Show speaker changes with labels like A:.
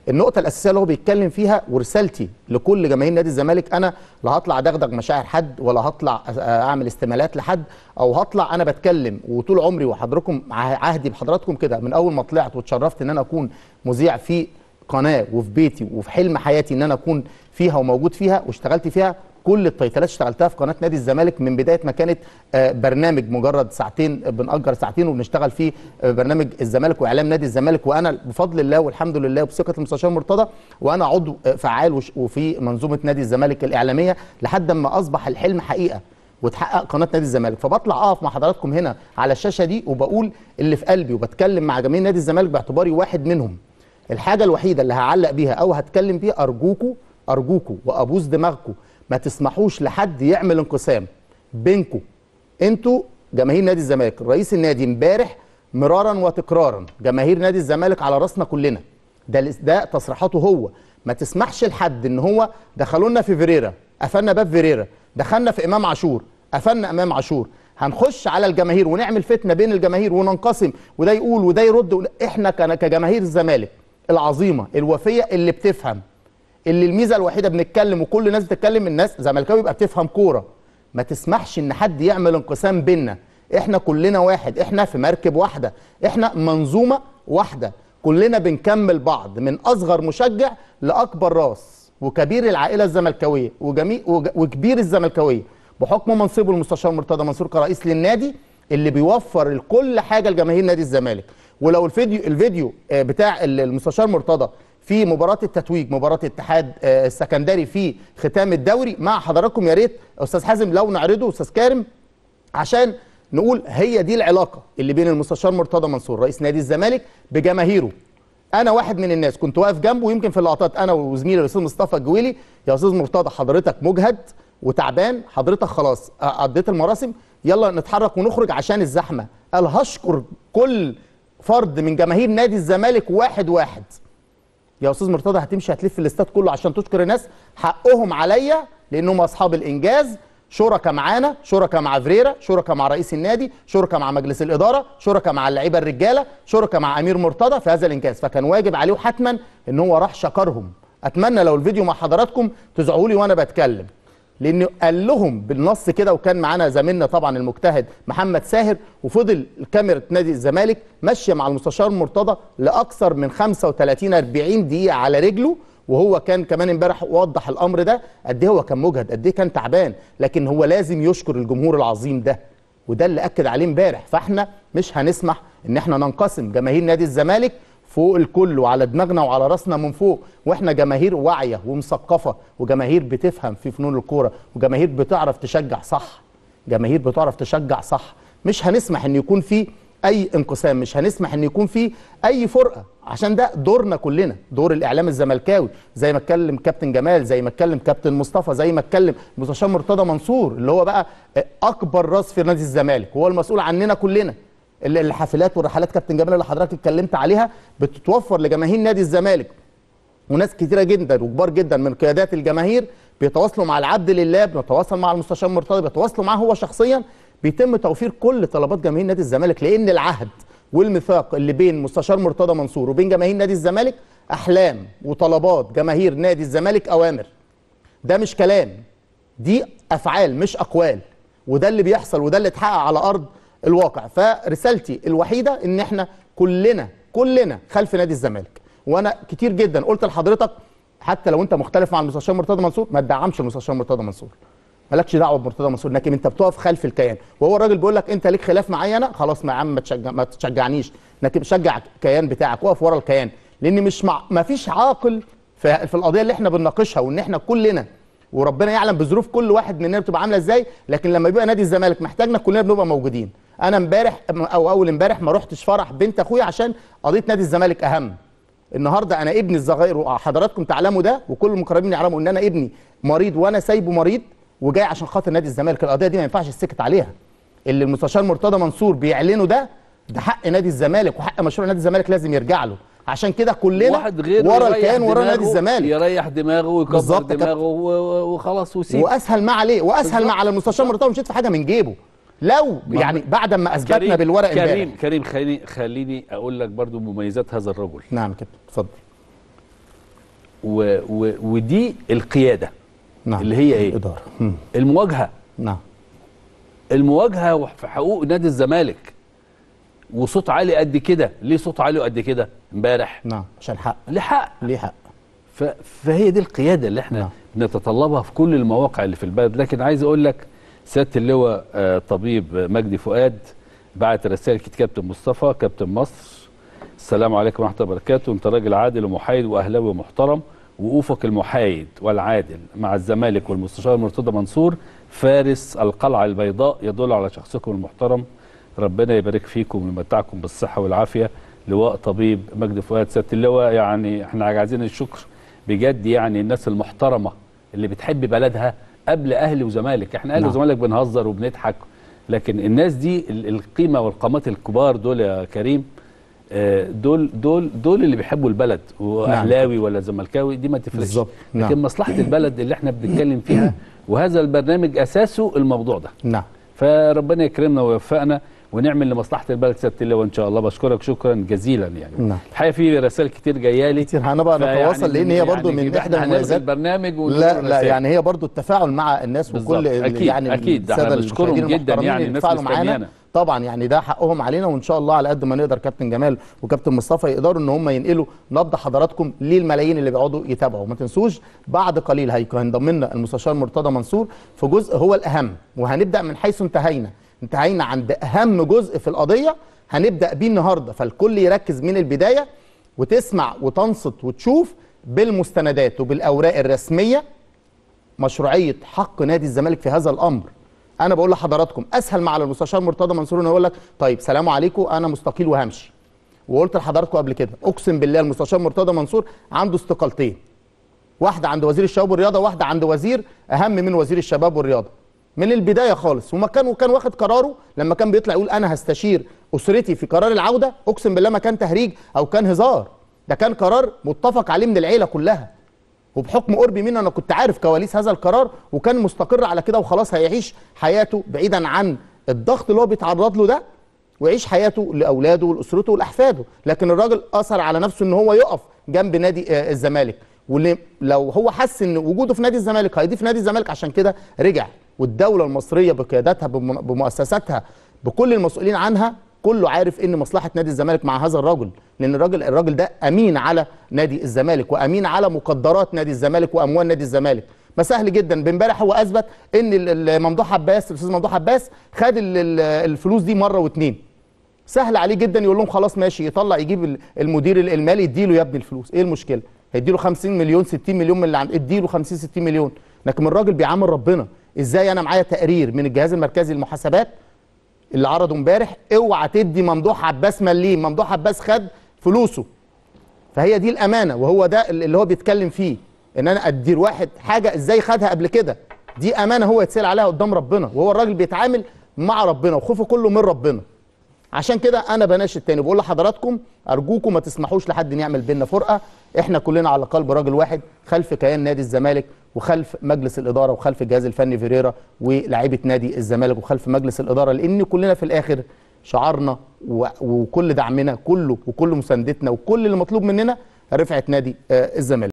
A: النقطه الاساسيه اللي هو بيتكلم فيها ورسالتي لكل جماهير نادي الزمالك انا لا هطلع دغدغ مشاعر حد ولا هطلع اعمل استمالات لحد او هطلع انا بتكلم وطول عمري وحضراتكم عهدي بحضراتكم كده من اول ما طلعت واتشرفت ان انا اكون مذيع في قناه وفي بيتي وفي حلم حياتي ان انا اكون فيها وموجود فيها واشتغلت فيها كل التيتلات اشتغلتها في قناه نادي الزمالك من بدايه ما كانت برنامج مجرد ساعتين بنأجر ساعتين وبنشتغل فيه برنامج الزمالك واعلام نادي الزمالك وانا بفضل الله والحمد لله وبثقه المستشار مرتضى وانا عضو فعال وفي منظومه نادي الزمالك الاعلاميه لحد ما اصبح الحلم حقيقه وتحقق قناه نادي الزمالك فبطلع اقف مع حضراتكم هنا على الشاشه دي وبقول اللي في قلبي وبتكلم مع جماهير نادي الزمالك باعتباري واحد منهم الحاجه الوحيده اللي هعلق بيها او هتكلم بيها ارجوكوا ارجوكوا وابوس دماغكم ما تسمحوش لحد يعمل انقسام بينكم انتوا جماهير نادي الزمالك رئيس النادي امبارح مرارا وتكرارا جماهير نادي الزمالك على راسنا كلنا ده ده تصريحاته هو ما تسمحش لحد ان هو دخلونا في فيريرا قفلنا باب فيريرا دخلنا في امام عاشور قفلنا امام عاشور هنخش على الجماهير ونعمل فتنه بين الجماهير وننقسم وده يقول وده يرد احنا كجماهير الزمالك العظيمه الوفيه اللي بتفهم اللي الميزه الوحيده بنتكلم وكل الناس بتتكلم الناس زملكاوي يبقى بتفهم كوره ما تسمحش ان حد يعمل انقسام بينا احنا كلنا واحد احنا في مركب واحده احنا منظومه واحده كلنا بنكمل بعض من اصغر مشجع لاكبر راس وكبير العائله الزملكاويه وجميع وكبير الزملكاويه بحكم منصبه المستشار مرتضى منصور كرئيس للنادي اللي بيوفر كل حاجه لجماهير نادي الزمالك ولو الفيديو الفيديو بتاع المستشار مرتضى في مباراه التتويج مباراه الاتحاد السكندري في ختام الدوري مع حضراتكم يا ريت استاذ حازم لو نعرضه استاذ كارم عشان نقول هي دي العلاقه اللي بين المستشار مرتضى منصور رئيس نادي الزمالك بجماهيره انا واحد من الناس كنت واقف جنبه يمكن في اللقطات انا وزميلي الاستاذ مصطفى الجويلي يا استاذ مرتضى حضرتك مجهد وتعبان حضرتك خلاص قضيت المراسم يلا نتحرك ونخرج عشان الزحمه قال هشكر كل فرد من جماهير نادي الزمالك واحد واحد يا استاذ مرتضى هتمشي هتلف الاستاد كله عشان تشكر الناس حقهم عليا لانهم اصحاب الانجاز شركاء معانا شركاء مع فريرا شركاء مع رئيس النادي شركاء مع مجلس الاداره شركاء مع اللعيبه الرجاله شركاء مع امير مرتضى في هذا الانجاز فكان واجب عليه حتما ان هو راح شكرهم اتمنى لو الفيديو مع حضراتكم تزعوا لي وانا بتكلم لانه قال لهم بالنص كده وكان معانا زميلنا طبعا المجتهد محمد ساهر وفضل كاميرا نادي الزمالك ماشيه مع المستشار مرتضى لاكثر من 35 40 دقيقه على رجله وهو كان كمان امبارح وضح الامر ده قد ايه هو كان مجهد قد ايه كان تعبان لكن هو لازم يشكر الجمهور العظيم ده وده اللي اكد عليه امبارح فاحنا مش هنسمح ان احنا ننقسم جماهير نادي الزمالك فوق الكل وعلى دماغنا وعلى راسنا من فوق واحنا جماهير واعيه ومثقفه وجماهير بتفهم في فنون الكوره وجماهير بتعرف تشجع صح جماهير بتعرف تشجع صح مش هنسمح ان يكون في اي انقسام مش هنسمح ان يكون في اي فرقه عشان ده دورنا كلنا دور الاعلام الزملكاوي زي ما اتكلم كابتن جمال زي ما اتكلم كابتن مصطفى زي ما اتكلم مستشار مرتضى منصور اللي هو بقى اكبر راس في نادي الزمالك هو المسؤول عننا كلنا الحافلات والرحلات كابتن جمال اللي حضرتك اتكلمت عليها بتتوفر لجماهير نادي الزمالك وناس كتيره جدا وكبار جدا من قيادات الجماهير بيتواصلوا مع العبد لله بنتواصل مع المستشار مرتضى بيتواصلوا معاه هو شخصيا بيتم توفير كل طلبات جماهير نادي الزمالك لان العهد والميثاق اللي بين مستشار مرتضى منصور وبين جماهير نادي الزمالك احلام وطلبات جماهير نادي الزمالك اوامر ده مش كلام دي افعال مش اقوال وده اللي بيحصل وده اللي اتحقق على ارض الواقع فرسالتي الوحيده ان احنا كلنا كلنا خلف نادي الزمالك وانا كتير جدا قلت لحضرتك حتى لو انت مختلف مع المستشار مرتضى منصور ما تدعمش المستشار مرتضى منصور مالكش دعوه بمرتضى منصور لكن انت بتقف خلف الكيان وهو الراجل بيقول لك انت ليك خلاف معايا انا خلاص ما يا عم ما تشجع ما تشجعنيش لكن شجع الكيان بتاعك وقف ورا الكيان لان مش مع ما فيش عاقل في, في القضيه اللي احنا بنناقشها وان احنا كلنا وربنا يعلم بظروف كل واحد مننا بتبقى عامله ازاي لكن لما بيبقى نادي الزمالك محتاجنا كلنا بنبقى موجودين انا امبارح او اول امبارح ما رحتش فرح بنت اخويا عشان قضيه نادي الزمالك اهم النهارده انا ابني الصغير وحضراتكم تعلموا ده وكل المقربين يعلموا ان انا ابني مريض وانا سايبه مريض وجاي عشان خاطر نادي الزمالك القضيه دي ما ينفعش السكت عليها اللي المستشار مرتضى منصور بيعلنه ده ده حق نادي الزمالك وحق مشروع نادي الزمالك لازم يرجع له عشان كده كلنا
B: واحد غير
A: ورا الكيان ورا نادي الزمالك
B: يريح دماغه ويكبر
A: بالظبط كده.
B: دماغه و- وخلاص ويسيب
A: واسهل ما عليه واسهل ما
B: بالظبط.
A: على المستشار مرتضى مش يدفع حاجه من جيبه لو
B: ما-
A: يعني بعد ما اثبتنا
B: كريم
A: بالورق
B: كريم
A: امبارح
B: كريم خليني خليني اقول لك برضو مميزات هذا الرجل
A: نعم كده اتفضل
B: و و ودي القياده
A: نعم
B: اللي هي ايه؟
A: الاداره مم.
B: المواجهه
A: نعم
B: المواجهه في حقوق نادي الزمالك وصوت عالي قد كده ليه صوت عالي قد كده امبارح
A: نعم عشان حق
B: ليه حق
A: ليه حق
B: ف... فهي دي القياده اللي احنا
A: نعم.
B: بنتطلبها في كل المواقع اللي في البلد لكن عايز اقول لك سياده اللواء آه، طبيب مجدي فؤاد بعت رسائل كابتن مصطفى كابتن مصر السلام عليكم ورحمه الله وبركاته انت راجل عادل ومحايد واهلاوي ومحترم وقوفك المحايد والعادل مع الزمالك والمستشار مرتضى منصور فارس القلعه البيضاء يدل على شخصكم المحترم ربنا يبارك فيكم ويمتعكم بالصحه والعافيه لواء طبيب مجدي فؤاد سياده اللواء يعني احنا عايزين الشكر بجد يعني الناس المحترمه اللي بتحب بلدها قبل اهلي وزمالك احنا اهلي
A: نعم.
B: وزمالك بنهزر وبنضحك لكن الناس دي ال- القيمه والقامات الكبار دول يا كريم آه، دول دول دول اللي بيحبوا البلد واهلاوي ولا زملكاوي دي ما تفرقش
A: بالظبط، نعم.
B: لكن مصلحه البلد اللي احنا بنتكلم فيها وهذا البرنامج اساسه الموضوع ده
A: نعم
B: فربنا يكرمنا ويوفقنا ونعمل لمصلحه البلد سياده اللواء ان شاء الله بشكرك شكرا جزيلا يعني
A: نعم.
B: الحقيقه في رسائل كتير جايه لي
A: كتير هنبقى
B: فيعني
A: نتواصل لان هي برضو
B: يعني
A: من
B: كده
A: احدى
B: احنا هنلغي
A: المميزات
B: البرنامج ونقول
A: لا لا
B: رسائل.
A: يعني هي برضو التفاعل مع الناس
B: بالظبط.
A: وكل ال-
B: أكيد،
A: يعني
B: أكيد. ده
A: السادة
B: احنا بنشكرهم
A: المشاهدين
B: جداً
A: المحترمين
B: يعني
A: اللي
B: الناس
A: اتفاعلوا معانا
B: مستنيانا.
A: طبعا يعني ده حقهم علينا وان شاء الله على قد ما نقدر كابتن جمال وكابتن مصطفى يقدروا ان هم ينقلوا نبض حضراتكم للملايين اللي بيقعدوا يتابعوا ما تنسوش بعد قليل هيكون هينضم لنا المستشار مرتضى منصور في جزء هو الاهم وهنبدا من حيث انتهينا انتهينا عند اهم جزء في القضيه هنبدا بيه النهارده فالكل يركز من البدايه وتسمع وتنصت وتشوف بالمستندات وبالاوراق الرسميه مشروعيه حق نادي الزمالك في هذا الامر انا بقول لحضراتكم اسهل مع المستشار مرتضى منصور انه يقول لك طيب سلام عليكم انا مستقيل وهمشي وقلت لحضراتكم قبل كده اقسم بالله المستشار مرتضى منصور عنده استقالتين واحده عند وزير الشباب والرياضه واحده عند وزير اهم من وزير الشباب والرياضه من البدايه خالص وما كان وكان واخد قراره لما كان بيطلع يقول انا هستشير اسرتي في قرار العوده اقسم بالله ما كان تهريج او كان هزار ده كان قرار متفق عليه من العيله كلها وبحكم قربي منه انا كنت عارف كواليس هذا القرار وكان مستقر على كده وخلاص هيعيش حياته بعيدا عن الضغط اللي هو بيتعرض له ده ويعيش حياته لاولاده ولاسرته ولاحفاده لكن الراجل اثر على نفسه ان هو يقف جنب نادي آه، الزمالك واللي لو هو حس ان وجوده في نادي الزمالك هيضيف نادي الزمالك عشان كده رجع والدوله المصريه بقيادتها بم- بمؤسساتها بكل المسؤولين عنها كله عارف ان مصلحه نادي الزمالك مع هذا الرجل لان الراجل الراجل ده امين على نادي الزمالك وامين على مقدرات نادي الزمالك واموال نادي الزمالك ما سهل جدا بامبارح هو اثبت ان ال- ال- ممدوح عباس الاستاذ ممدوح عباس خد ال- ال- الفلوس دي مره واتنين سهل عليه جدا يقول لهم خلاص ماشي يطلع يجيب ال- المدير المالي يديله يا ابني الفلوس ايه المشكله هيديله 50 مليون 60 مليون من اللي عند اديله 50 60 مليون لكن الراجل بيعامل ربنا ازاي انا معايا تقرير من الجهاز المركزي للمحاسبات اللي عرضه امبارح اوعى تدي ممدوح عباس مليم ممدوح عباس خد فلوسه فهي دي الامانه وهو ده اللي هو بيتكلم فيه ان انا ادير واحد حاجه ازاي خدها قبل كده دي امانه هو يتسال عليها قدام ربنا وهو الراجل بيتعامل مع ربنا وخوفه كله من ربنا عشان كده انا بناشد تاني بقول لحضراتكم ارجوكم ما تسمحوش لحد إن يعمل بينا فرقه احنا كلنا على قلب راجل واحد خلف كيان نادي الزمالك وخلف مجلس الاداره وخلف الجهاز الفني فيريرا ولاعيبه نادي الزمالك وخلف مجلس الاداره لان كلنا في الاخر شعارنا و- وكل دعمنا كله وكل مساندتنا وكل اللي مطلوب مننا رفعه نادي آه، الزمالك